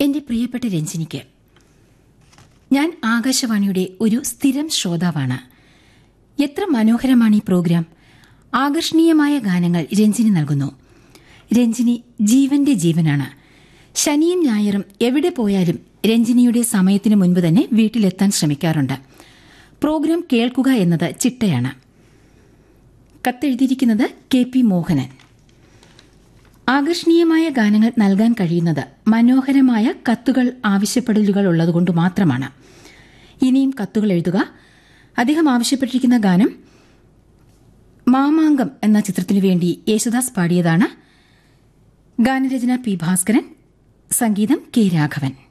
എന്റെ പ്രിയപ്പെട്ട രഞ്ജിനിക്ക് ഞാൻ ആകാശവാണിയുടെ ഒരു സ്ഥിരം ശ്രോതാവാണ് എത്ര മനോഹരമാണ് ഈ പ്രോഗ്രാം ആകർഷണീയമായ ഗാനങ്ങൾ രഞ്ജിനി നൽകുന്നു രഞ്ജിനി ജീവന്റെ ജീവനാണ് ശനിയും ഞായറും എവിടെ പോയാലും രഞ്ജിനിയുടെ സമയത്തിന് മുൻപ് തന്നെ വീട്ടിലെത്താൻ ശ്രമിക്കാറുണ്ട് പ്രോഗ്രാം കേൾക്കുക എന്നത് ചിട്ടയാണ് കത്തെഴുതിയിരിക്കുന്നത് കെ പി മോഹനൻ ആകർഷണീയമായ ഗാനങ്ങൾ നൽകാൻ കഴിയുന്നത് മനോഹരമായ കത്തുകൾ ആവശ്യപ്പെടലുകൾ ഉള്ളതുകൊണ്ട് മാത്രമാണ് ഇനിയും കത്തുകൾ എഴുതുക അദ്ദേഹം ആവശ്യപ്പെട്ടിരിക്കുന്ന ഗാനം മാമാങ്കം എന്ന ചിത്രത്തിനു വേണ്ടി യേശുദാസ് പാടിയതാണ് ഗാനരചന പി ഭാസ്കരൻ സംഗീതം കെ രാഘവൻ